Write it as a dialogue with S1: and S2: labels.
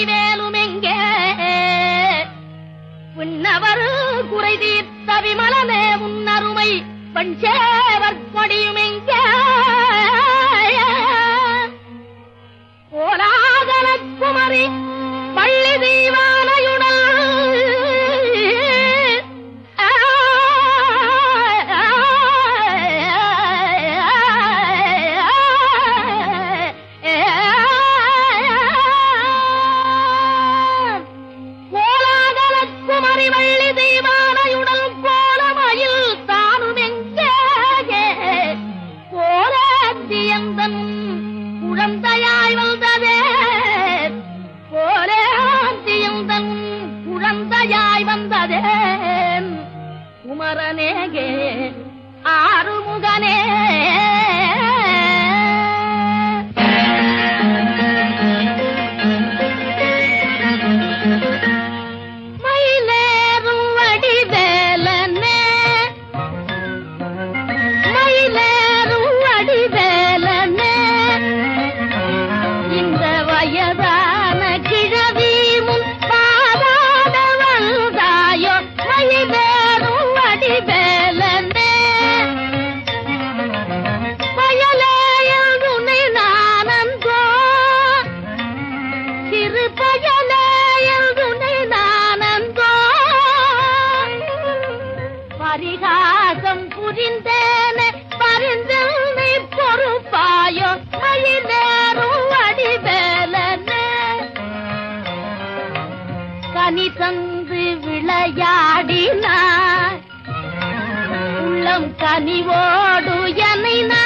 S1: வடிவேலும் எங்கே விண்ணவர் குறை தீர்த்த விமலனே உன்னருமை பஞ்சேவர் கொடியும் எங்கே கோலாகல குமரி பள்ளி தீவானையுடல் கோலாகல குமரி வள்ளி தெய்வானையுடல் கோலமயில் தானும் எங்கே கோலாத்தியந்தன் குழந்தையாய் வந்ததே கோலாத்தியந்தன் குழந்தையாய் வந்ததே குமரனேகே ஆறுமுகனே மயிலேறும் வடிவேலனே மயிலேறும் வடிவேலனே இந்த வயதான கிழவி முன் பாதாட வந்தாயோ மயிலேறும் வடிவேலனே பயலேயல் உன்னை நானந்தோ சிறு பயலேயல் உன்னை நானந்தோ பரிகாசம் புரிந்தேனே பரிந்தனை பொறுப்பாயோ மயிலேறும் வடிவேலனே கனி தந்து விளையாடினார் உள்ளம் கனிவோடு என்னை நான்